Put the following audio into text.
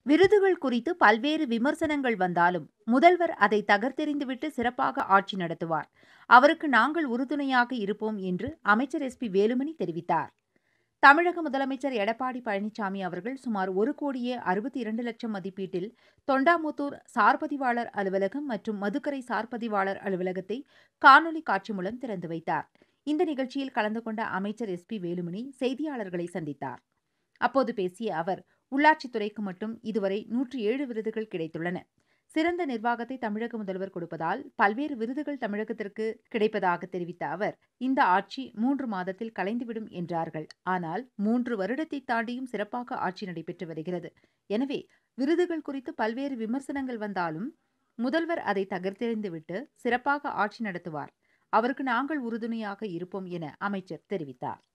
விருதுகள் குறித்து பல்வேறு விமர்சனங்கள் வந்தாலும் முதல்வர் அதை தகர்த்தெறிந்துவிட்டு சிறப்பாக ஆட்சி நடத்துவார் அவருக்கு நாங்கள் உறுதுணையாக இருப்போம் என்று அமைச்சர் எஸ் பி வேலுமணி தெரிவித்தார் தமிழக முதலமைச்சர் எடப்பாடி பழனிசாமி அவர்கள் சுமார் ஒரு கோடியே அறுபத்தி இரண்டு லட்சம் மதிப்பீட்டில் தொண்டாமுத்தூர் சார்பதிவாளர் அலுவலகம் மற்றும் மதுக்கரை சார்பதிவாளர் அலுவலகத்தை காணொலி காட்சி மூலம் திறந்து வைத்தார் இந்த நிகழ்ச்சியில் கலந்து கொண்ட அமைச்சர் எஸ் பி வேலுமணி செய்தியாளர்களை சந்தித்தார் அப்போது பேசிய அவர் உள்ளாட்சித்துறைக்கு மட்டும் இதுவரை நூற்றி ஏழு விருதுகள் கிடைத்துள்ளன சிறந்த நிர்வாகத்தை தமிழக முதல்வர் கொடுப்பதால் பல்வேறு விருதுகள் தமிழகத்திற்கு கிடைப்பதாக தெரிவித்த அவர் இந்த ஆட்சி மூன்று மாதத்தில் கலைந்துவிடும் என்றார்கள் ஆனால் மூன்று வருடத்தை தாண்டியும் சிறப்பாக ஆட்சி நடைபெற்று வருகிறது எனவே விருதுகள் குறித்து பல்வேறு விமர்சனங்கள் வந்தாலும் முதல்வர் அதை தகர்த்தெறிந்துவிட்டு சிறப்பாக ஆட்சி நடத்துவார் அவருக்கு நாங்கள் உறுதுணையாக இருப்போம் என அமைச்சர் தெரிவித்தார்